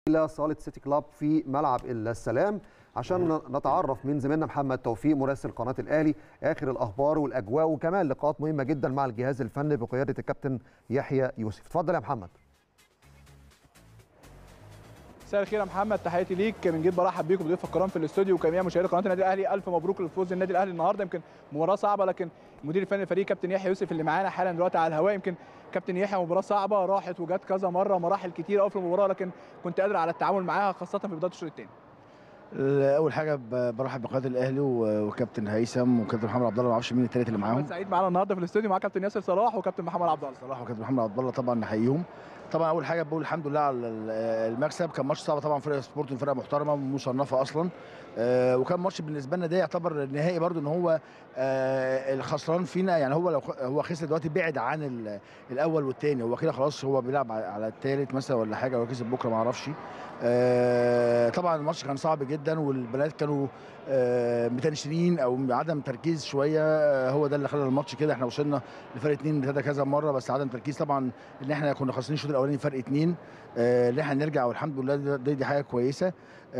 الى صاله سيتي كلاب في ملعب السلام عشان نتعرف من زميلنا محمد توفيق مراسل قناه الاهلي اخر الاخبار والاجواء وكمان لقاءات مهمه جدا مع الجهاز الفني بقياده الكابتن يحيى يوسف اتفضل يا محمد مساء الخير يا محمد تحياتي ليك من جديد برحب بيكم بضيوف الكرام في الاستوديو وجميع مشاهدي قناه النادي الاهلي الف مبروك لفوز النادي الاهلي النهارده يمكن مباراه صعبه لكن المدير الفني للفريق كابتن يحيى يوسف اللي معانا حالا دلوقتي على الهواء يمكن كابتن يحيى مباراه صعبه راحت وجت كذا مره مراحل كتير قوي في المباراه لكن كنت قادر على التعامل معاها خاصه في بدايه الشوط الثاني اول حاجه برحب بقياده الاهلي وكابتن هيثم وكابتن محمد عبد الله ما اعرفش مين الثالث اللي معاهم سعيد معانا النهارده في الاستوديو مع كابتن ياسر صلاح وكابتن محمد عبد الله صلاح وكابتن محمد عبد الله طبعا نحييهم طبعا اول حاجه بقول الحمد لله على المكسب كان ماتش صعب طبعا فرقه سبورت فرقه محترمه مصنفه اصلا آه وكان ماتش بالنسبه لنا ده يعتبر نهائي برده ان هو آه الخسران فينا يعني هو لو هو خسر دلوقتي بعد عن الاول والثاني هو كده خلاص هو بيلعب على الثالث مثلا ولا حاجه ولا كسب بكره ما اعرفش آه طبعا الماتش كان صعب جدا والبنات كانوا آه متنشنين او عدم تركيز شويه آه هو ده اللي خلى الماتش كده احنا وصلنا لفرق اثنين ابتدى كذا مره بس عدم تركيز طبعا ان احنا كنا خاسرين الشوط الاولاني فرق اثنين ان احنا نرجع والحمد لله دي, دي حاجه كويسه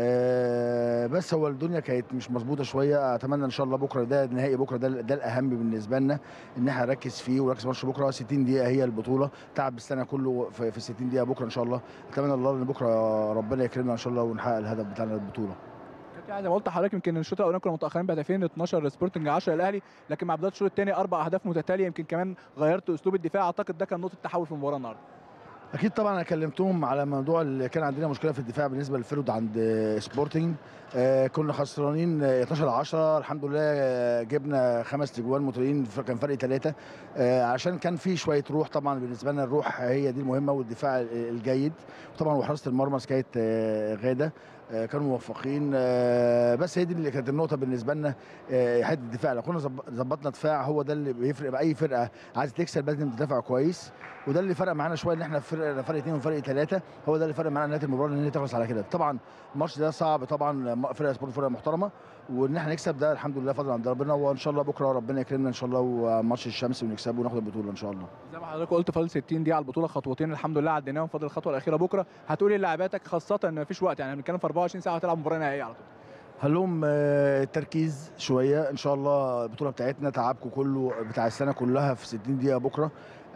بس هو الدنيا كانت مش مظبوطه شويه اتمنى ان شاء الله بكره ده نهائي بكره ده ده الاهم بالنسبه لنا ان احنا نركز فيه ونركز ماتش بكره 60 دقيقه هي البطوله تعب السنه كله في, في 60 دقيقه بكره ان شاء الله اتمنى الله ان بكره ربنا يكرمنا ان شاء الله ونحقق الهدف بتاعنا البطوله يعني زي ما قلت لحضرتك يمكن الشوط الاولاني كنا متاخرين بهدفين 12 سبورتنج 10 الاهلي لكن مع بدايه الشوط الثاني اربع اهداف متتاليه يمكن كمان غيرت اسلوب الدفاع اعتقد ده كان نقطه تحول في المباراه النهارده اكيد طبعا انا كلمتهم على موضوع اللي كان عندنا مشكله في الدفاع بالنسبه للفرود عند سبورتنج آه كنا خسرانين 12 10 الحمد لله جبنا خمس تجوان متولين كان فرق ثلاثه آه عشان كان في شويه روح طبعا بالنسبه لنا الروح هي دي المهمه والدفاع الجيد طبعا وحراسه المرمى كانت آه غاده كانوا موفقين بس هي دي اللي كانت النقطه بالنسبه لنا حته الدفاع لو كنا ظبطنا دفاع هو ده اللي بيفرق باي فرقه عايزه تكسب لازم تدافع كويس وده اللي فرق معانا شويه ان احنا فرق فرق اثنين وفرق ثلاثه هو ده اللي فرق معانا نهايه المباراه ان هي تخلص على كده طبعا الماتش ده صعب طبعا فرقه سبورت فرقه محترمه وان احنا نكسب ده الحمد لله فضل عند ربنا وان شاء الله بكره ربنا يكرمنا ان شاء الله وماتش الشمس ونكسبه وناخد البطوله ان شاء الله زي ما حضرتك قلت فاضل 60 دقيقه على البطوله خطوتين الحمد لله عديناهم فاضل الخطوه الاخيره بكره هتقولي للاعباتك خاصه ان مفيش وقت يعني بنتكلم في 24 ساعه هتلعب مباراه نهائيه على طول هقول لهم التركيز شويه ان شاء الله البطوله بتاعتنا تعبكم كله بتاع السنه كلها في 60 دقيقه بكره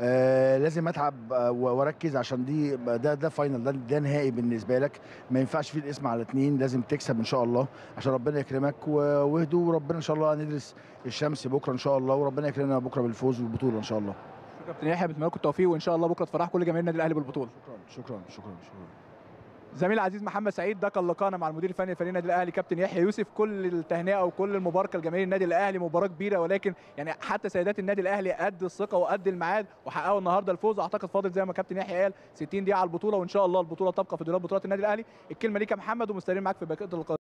آه لازم اتعب واركز عشان دي ده ده فاينل ده, ده نهائي بالنسبه لك ما ينفعش فيه الاسم على اثنين لازم تكسب ان شاء الله عشان ربنا يكرمك واهدوا وربنا ان شاء الله ندرس الشمس بكره ان شاء الله وربنا يكرمنا بكره بالفوز والبطوله ان شاء الله شكرا كابتن يحيى بتمنى لكم التوفيق وان شاء الله بكره تفرح كل جماهير النادي الاهلي بالبطوله شكرا شكرا شكرا, شكرا. زميل العزيز محمد سعيد ده كان لقاءنا مع المدير الفني لفريق النادي الاهلي كابتن يحيى يوسف كل التهنئه وكل المباركه لجماهير النادي الاهلي مباراه كبيره ولكن يعني حتى سيدات النادي الاهلي قد الثقه وقد الميعاد وحققوا النهارده الفوز اعتقد فاضل زي ما كابتن يحيى قال 60 دقيقه على البطوله وان شاء الله البطوله تبقى في دولاب بطولات النادي الاهلي الكلمه ليك يا محمد ومستمرين معاك في بقيه اللقاء